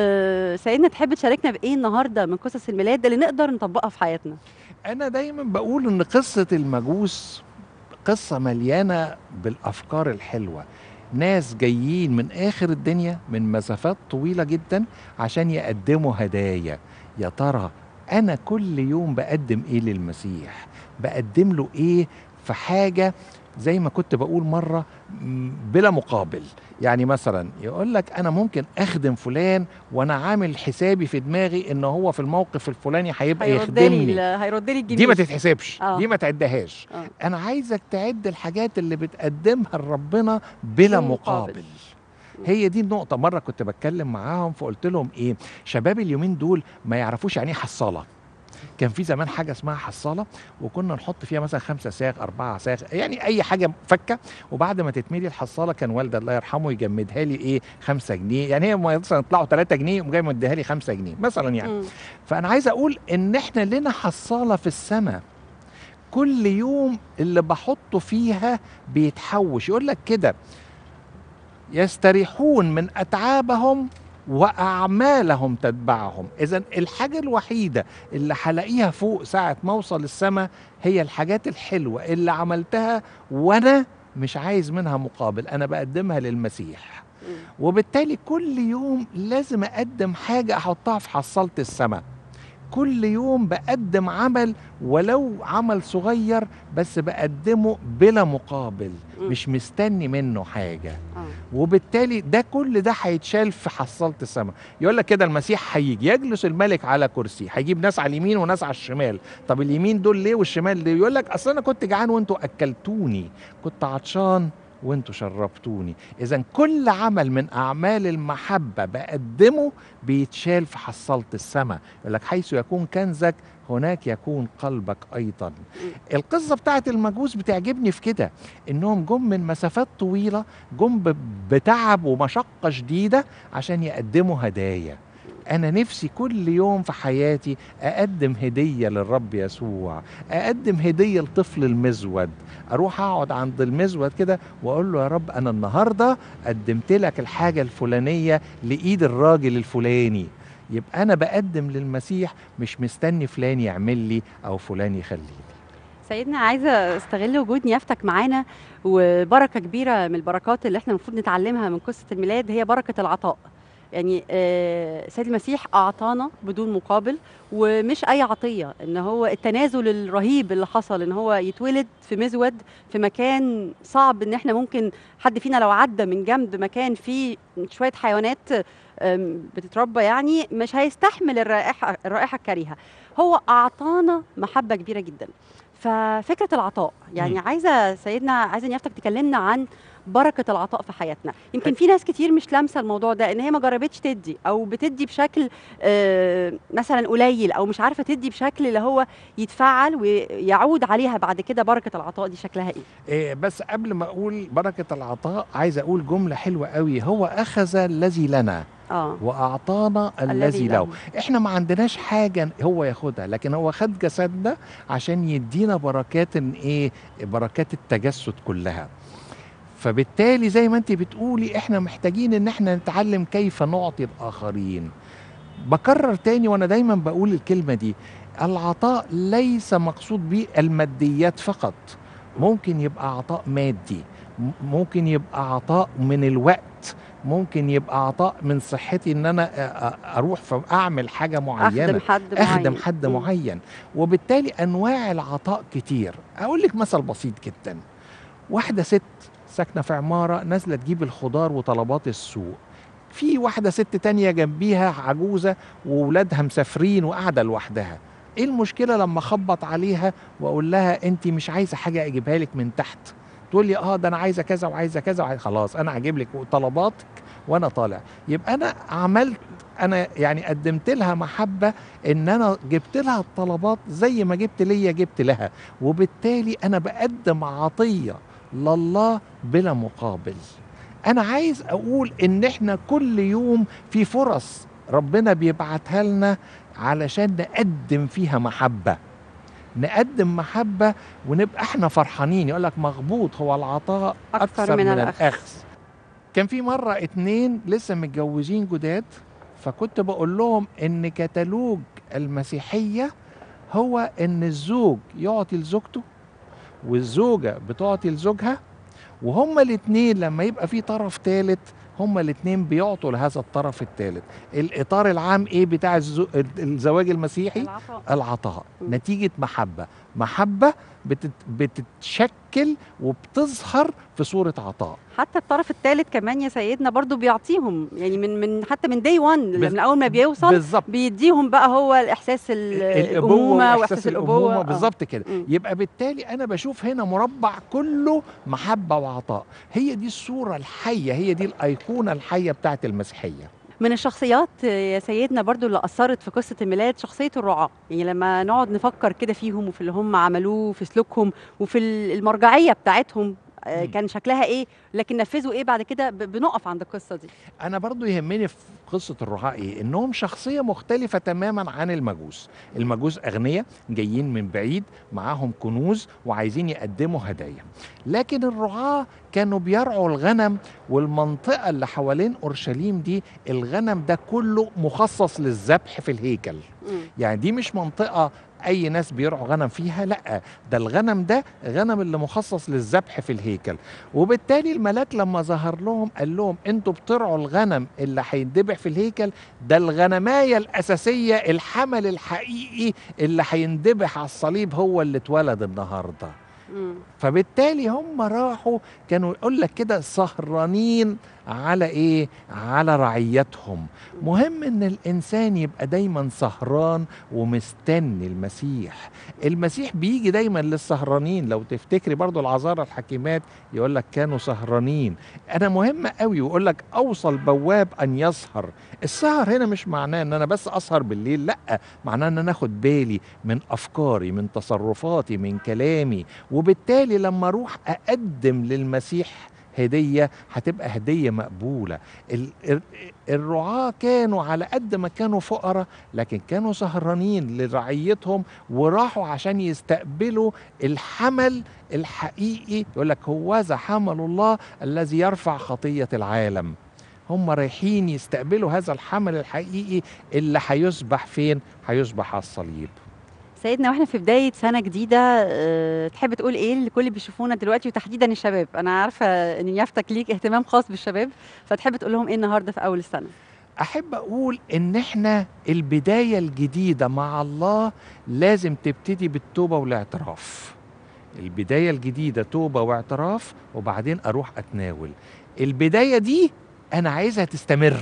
أه سيدنا تحب تشاركنا بإيه النهاردة من قصص الميلاد اللي نقدر نطبقها في حياتنا انا دايما بقول ان قصه المجوس قصه مليانه بالافكار الحلوه ناس جايين من اخر الدنيا من مسافات طويله جدا عشان يقدموا هدايا يا ترى انا كل يوم بقدم ايه للمسيح بقدم له ايه في حاجه زي ما كنت بقول مره م، بلا مقابل يعني مثلا يقول لك انا ممكن اخدم فلان وانا عامل حسابي في دماغي ان هو في الموقف الفلاني هيبقى هيرد لي يخدمني ال- هيرد لي الجميل دي ما تتحسبش آه. دي ما تعدهاش آه. انا عايزك تعد الحاجات اللي بتقدمها لربنا بلا بدون مقابل. مقابل هي دي النقطة مرة كنت بتكلم معاهم فقلت لهم إيه شباب اليومين دول ما يعرفوش يعني إيه حصالة كان في زمان حاجة اسمها حصالة وكنا نحط فيها مثلا خمسة ساغ أربعة ساغ يعني أي حاجة فكة وبعد ما تتملي الحصالة كان والدي الله يرحمه يجمدها لي إيه خمسة جنيه يعني هي مثلا يطلعوا ثلاثة جنيه يقوم جاي مديها لي خمسة جنيه مثلا يعني مم. فانا عايز اقول ان احنا لنا حصاله في السماء كل يوم اللي بحطه فيها بيتحوش يقول لك كده يستريحون من اتعابهم واعمالهم تتبعهم اذا الحاجه الوحيده اللي هلاقيها فوق ساعه ما اوصل السماء هي الحاجات الحلوه اللي عملتها وانا مش عايز منها مقابل انا بقدمها للمسيح مم. وبالتالي كل يوم لازم اقدم حاجه احطها في حصاله السماء كل يوم بقدم عمل ولو عمل صغير بس بقدمه بلا مقابل مم. مش مستني منه حاجه آه. وبالتالي ده كل ده هيتشال في حصاله السماء يقول لك كده المسيح هيجي يجلس الملك على كرسي هيجيب ناس على اليمين وناس على الشمال طب اليمين دول ليه والشمال ليه يقول لك اصل انا كنت جعان وانتوا اكلتوني كنت عطشان وانتوا شربتوني اذا كل عمل من اعمال المحبه بقدمه بيتشال في حصاله السماء يقول لك حيث يكون كنزك هناك يكون قلبك ايضا القصه بتاعت المجوس بتعجبني في كده انهم جم من مسافات طويله جم ب- بتعب ومشقه شديده عشان يقدموا هدايا انا نفسي كل يوم في حياتي اقدم هديه للرب يسوع اقدم هديه لطفل المزود اروح اقعد عند المزود كده واقول له يا رب انا النهارده قدمت لك الحاجه الفلانيه لايد الراجل الفلاني يبقى انا بقدم للمسيح مش مستني فلان يعمل لي او فلان يخلي لي سيدنا عايزه استغل وجود نيافتك معانا وبركه كبيره من البركات اللي احنا المفروض نتعلمها من قصه الميلاد هي بركه العطاء يعني آه، سيد المسيح اعطانا بدون مقابل ومش اي عطيه ان هو التنازل الرهيب اللي حصل ان هو يتولد في مزود في مكان صعب ان احنا ممكن حد فينا لو عدى من جنب مكان فيه شويه حيوانات آم، بتتربى يعني مش هيستحمل الرائحه الرائحه الكريهه هو اعطانا محبه كبيره جدا ففكره العطاء يعني مم. عايزه سيدنا عايزه نيافتك تكلمنا عن بركه العطاء في حياتنا يمكن في ناس كتير مش لامسه الموضوع ده ان هي ما جربتش تدي او بتدي بشكل آه، مثلا قليل او مش عارفه تدي بشكل اللي هو يتفعل ويعود عليها بعد كده بركه العطاء دي شكلها ايه إيه بس قبل ما اقول بركه العطاء عايز اقول جمله حلوه قوي هو اخذ الذي لنا اه واعطانا الذي له احنا ما عندناش حاجه هو ياخدها لكن هو خد جسدنا عشان يدينا بركات إن ايه بركات التجسد كلها فبالتالي زي ما انت بتقولي احنا محتاجين ان احنا نتعلم كيف نعطي الاخرين بكرر تاني وانا دايما بقول الكلمه دي العطاء ليس مقصود به الماديات فقط ممكن يبقى عطاء مادي م- ممكن يبقى عطاء من الوقت ممكن يبقى عطاء من صحتي ان انا أ- أ- اروح فاعمل حاجه معينه اخدم حد اخدم معين. حد مم. معين وبالتالي انواع العطاء كتير اقول لك مثل بسيط جدا واحده ست ساكنه في عماره نازله تجيب الخضار وطلبات السوق في واحده ست تانية جنبيها عجوزه وولادها مسافرين وقاعده لوحدها ايه المشكله لما اخبط عليها واقول لها انت مش عايزه حاجه اجيبها لك من تحت تقول لي اه ده انا عايزه كذا وعايزه كذا وعايزة خلاص انا هجيب لك طلباتك وانا طالع يبقى انا عملت انا يعني قدمت لها محبه ان انا جبت لها الطلبات زي ما جبت ليا جبت لها وبالتالي انا بقدم عطيه لله بلا مقابل انا عايز اقول ان احنا كل يوم في فرص ربنا بيبعتها لنا علشان نقدم فيها محبه نقدم محبه ونبقى احنا فرحانين يقول لك مغبوط هو العطاء أكثر اكثر, من من, الأخذ. الاخذ كان في مره اتنين لسه متجوزين جداد فكنت بقول لهم ان كتالوج المسيحيه هو ان الزوج يعطي لزوجته والزوجه بتعطي لزوجها وهما الاثنين لما يبقى في طرف ثالث هما الاثنين بيعطوا لهذا الطرف الثالث الاطار العام ايه بتاع الزو... الزواج المسيحي العطاء العطاء مم. نتيجة محبة محبه بتت بتتشكل وبتظهر في صوره عطاء حتى الطرف الثالث كمان يا سيدنا برضو بيعطيهم يعني من من حتى من دي 1 بز- من اول ما بيوصل بالظبط بيديهم بقى هو الاحساس ال- الامومه واحساس الابوه آه. بالظبط كده مم. يبقى بالتالي انا بشوف هنا مربع كله محبه وعطاء هي دي الصوره الحيه هي دي الايقونه الحيه بتاعت المسيحيه من الشخصيات يا سيدنا برضو اللي أثرت في قصة الميلاد شخصية الرعاة يعني لما نقعد نفكر كده فيهم وفي اللي هم عملوه في سلوكهم وفي ال- المرجعية بتاعتهم آه، مم. كان شكلها ايه لكن نفذوا ايه بعد كده ب- بنقف عند القصة دي انا برضو يهمني في قصه الرعاة ايه انهم شخصيه مختلفه تماما عن المجوس المجوس اغنياء جايين من بعيد معاهم كنوز وعايزين يقدموا هدايا لكن الرعاة كانوا بيرعوا الغنم والمنطقه اللي حوالين اورشليم دي الغنم ده كله مخصص للذبح في الهيكل مم. يعني دي مش منطقة أي ناس بيرعوا غنم فيها لأ ده الغنم ده غنم اللي مخصص للذبح في الهيكل وبالتالي الملاك لما ظهر لهم قال لهم انتوا بترعوا الغنم اللي هيندبح في الهيكل ده الغنماية الأساسية الحمل الحقيقي اللي هيندبح على الصليب هو اللي اتولد النهارده مم. فبالتالي هم راحوا كانوا يقول لك كده سهرانين على ايه على رعيتهم مهم ان الانسان يبقى دايما سهران ومستني المسيح المسيح بيجي دايما للسهرانين لو تفتكري برضو العذارى الحكيمات يقول لك كانوا سهرانين انا مهم قوي ويقول لك اوصل بواب ان يسهر السهر هنا مش معناه ان انا بس اسهر بالليل لا معناه ان انا اخد بالي من افكاري من تصرفاتي من كلامي وبالتالي لما اروح اقدم للمسيح هديه هتبقى هديه مقبوله ال- ال- الرعاه كانوا على قد ما كانوا فقراء لكن كانوا سهرانين لرعيتهم وراحوا عشان يستقبلوا الحمل الحقيقي يقول لك هوذا حمل الله الذي يرفع خطيه العالم هم رايحين يستقبلوا هذا الحمل الحقيقي اللي هيسبح فين هيسبح على الصليب سيدنا واحنا في بداية سنة جديدة أه تحب تقول ايه لكل اللي بيشوفونا دلوقتي وتحديدا الشباب انا عارفة ان يافتك ليك اهتمام خاص بالشباب فتحب تقول لهم ايه النهاردة في اول السنة احب اقول ان احنا البدايه الجديده مع الله لازم تبتدي بالتوبه والاعتراف البدايه الجديده توبه واعتراف وبعدين اروح اتناول البدايه دي انا عايزها تستمر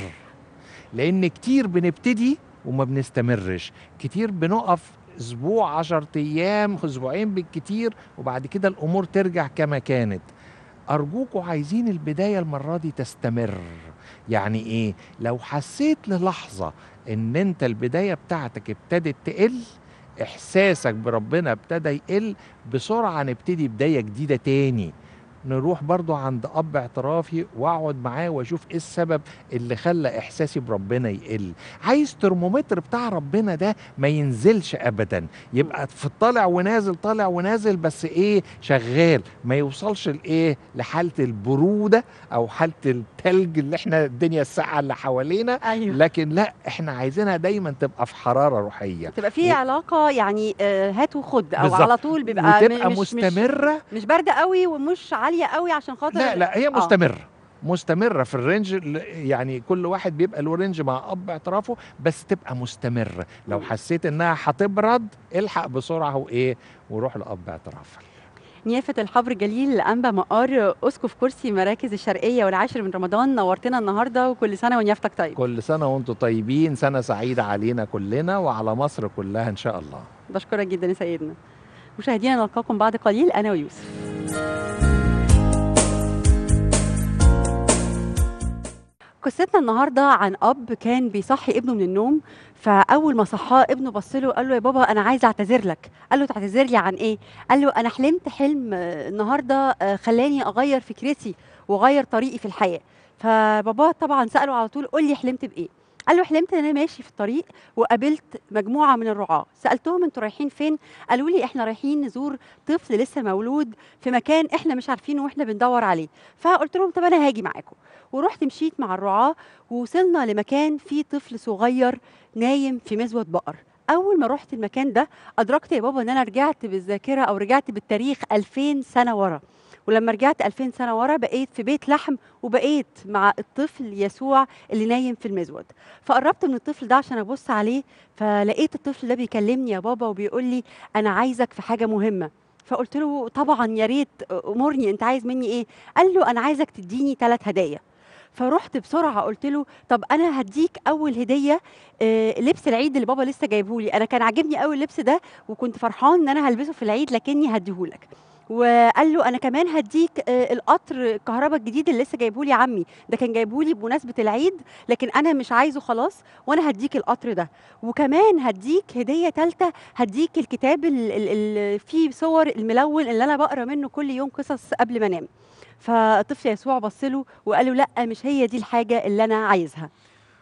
لان كتير بنبتدي وما بنستمرش كتير بنقف اسبوع عشر ايام اسبوعين بالكتير وبعد كده الامور ترجع كما كانت ارجوكوا عايزين البدايه المره دي تستمر يعني ايه لو حسيت للحظه ان انت البدايه بتاعتك ابتدت تقل احساسك بربنا ابتدى يقل بسرعه نبتدي بدايه جديده تاني نروح برضو عند اب اعترافي واقعد معاه واشوف ايه السبب اللي خلى احساسي بربنا يقل عايز ترمومتر بتاع ربنا ده ما ينزلش ابدا يبقى في طالع ونازل طالع ونازل بس ايه شغال ما يوصلش لايه لحاله البروده او حاله التلج اللي احنا الدنيا الساقعه اللي حوالينا ايوه لكن لا احنا عايزينها دايما تبقى في حراره روحيه تبقى في و- علاقة يعني آه، هات وخد او بالظبط. على طول بيبقى م- وتبقى مش مش مستمره مش باردة قوي ومش عالية قوي عشان خاطر لا لا هي آه. مستمره مستمره في الرينج ال- يعني كل واحد بيبقى له رينج مع اب اعترافه بس تبقى مستمره لو مم. حسيت انها هتبرد الحق بسرعه وايه وروح لاب اعتراف نيافة الحبر جليل أنبا مقار أسقف كرسي مراكز الشرقية والعاشر من رمضان نورتنا النهاردة وكل سنة ونيافتك طيب كل سنه وانتم طيبين سنه سعيده علينا كلنا وعلى مصر كلها ان شاء الله بشكرك جدا يا سيدنا مشاهدينا نلقاكم بعد قليل أنا ويوسف قصتنا النهارده عن اب كان بيصحي ابنه من النوم فاول ما صحاه ابنه بص له قال له يا بابا انا عايز اعتذر لك قال له تعتذر لي عن ايه قال له انا حلمت حلم آه، النهارده آه، خلاني اغير فكرتي واغير طريقي في الحياه فبابا طبعا ساله على طول قول لي حلمت بايه قال له حلمت ان انا ماشي في الطريق وقابلت مجموعه من الرعاه سالتهم انتوا رايحين فين قالوا لي احنا رايحين نزور طفل لسه مولود في مكان احنا مش عارفينه واحنا بندور عليه فقلت لهم طب انا هاجي معاكم ورحت مشيت مع الرعاه ووصلنا لمكان فيه طفل صغير نايم في مزود بقر اول ما رحت المكان ده ادركت يا بابا ان انا رجعت بالذاكره او رجعت بالتاريخ 2000 سنه ورا ولما رجعت 2000 سنه ورا بقيت في بيت لحم وبقيت مع الطفل يسوع اللي نايم في المزود فقربت من الطفل ده عشان ابص عليه فلقيت الطفل ده بيكلمني يا بابا وبيقول لي انا عايزك في حاجه مهمه فقلت له طبعا يا ريت امرني انت عايز مني ايه قال له انا عايزك تديني ثلاث هدايا فرحت بسرعه قلت له طب انا هديك اول هديه آه، لبس العيد اللي بابا لسه جايبه لي انا كان عاجبني قوي اللبس ده وكنت فرحان ان انا هلبسه في العيد لكني هديهولك وقال له انا كمان هديك آه، القطر الكهرباء الجديد اللي لسه جايبه لي عمي ده كان جايبه لي بمناسبه العيد لكن انا مش عايزه خلاص وانا هديك القطر ده وكمان هديك هديه ثالثه هديك الكتاب اللي فيه صور الملون اللي انا بقرا منه كل يوم قصص قبل ما انام فالطفل يسوع بص له وقال له لا مش هي دي الحاجه اللي انا عايزها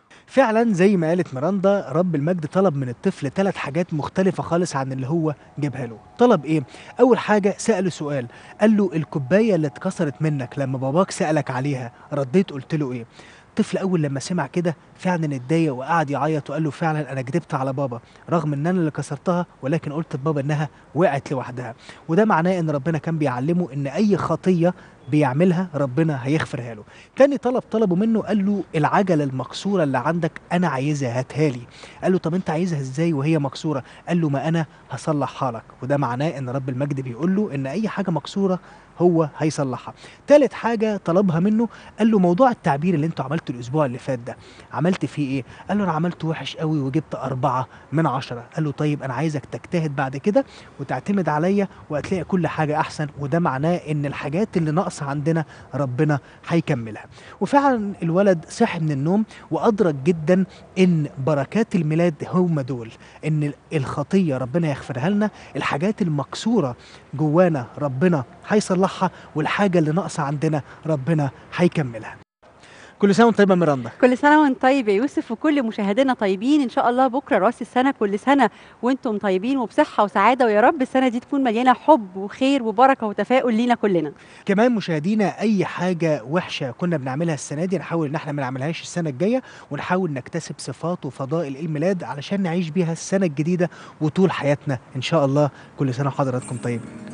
فعلا زي ما قالت ميراندا رب المجد طلب من الطفل ثلاث حاجات مختلفة خالص عن اللي هو جابها له طلب ايه؟ أول حاجة سأله سؤال قال له الكوباية اللي اتكسرت منك لما باباك سألك عليها رديت قلت له ايه؟ الطفل اول لما سمع كده فعلا اتضايق وقعد يعيط وقال له فعلا انا كدبت على بابا رغم ان انا اللي كسرتها ولكن قلت لبابا انها وقعت لوحدها وده معناه ان ربنا كان بيعلمه ان اي خطيه بيعملها ربنا هيغفرها له تاني طلب طلبه منه قال له العجله المكسوره اللي عندك انا عايزها هاتها لي قال له طب انت عايزها ازاي وهي مكسوره قال له ما انا هصلحها لك وده معناه ان رب المجد بيقول له ان اي حاجه مكسوره هو هيصلحها تالت حاجة طلبها منه قال له موضوع التعبير اللي انتوا عملته الأسبوع اللي فات ده عملت فيه إيه؟ قال له أنا عملته وحش قوي وجبت أربعة من عشرة قال له طيب أنا عايزك تجتهد بعد كده وتعتمد عليا وهتلاقي كل حاجة أحسن وده معناه إن الحاجات اللي ناقصة عندنا ربنا هيكملها وفعلا الولد صحي من النوم وأدرك جدا إن بركات الميلاد هم دول إن الخطية ربنا يغفرها لنا الحاجات المكسورة جوانا ربنا هيصلحها والحاجة اللي ناقصة عندنا ربنا هيكملها كل سنة وانت طيبة يا ميراندا كل سنه وانت طيب يا يوسف وكل مشاهدينا طيبين ان شاء الله بكره راس السنه كل سنه وانتم طيبين وبصحه وسعاده ويا رب السنه دي تكون مليانه حب وخير وبركه وتفاؤل لينا كلنا كمان مشاهدينا اي حاجة وحشة كنا بنعملها السنة دي نحاول ان احنا ما نعملهاش السنة الجاية ونحاول نكتسب صفات وفضائل الميلاد علشان نعيش بيها السنة الجديدة وطول حياتنا ان شاء الله كل سنة وحضراتكم طيبين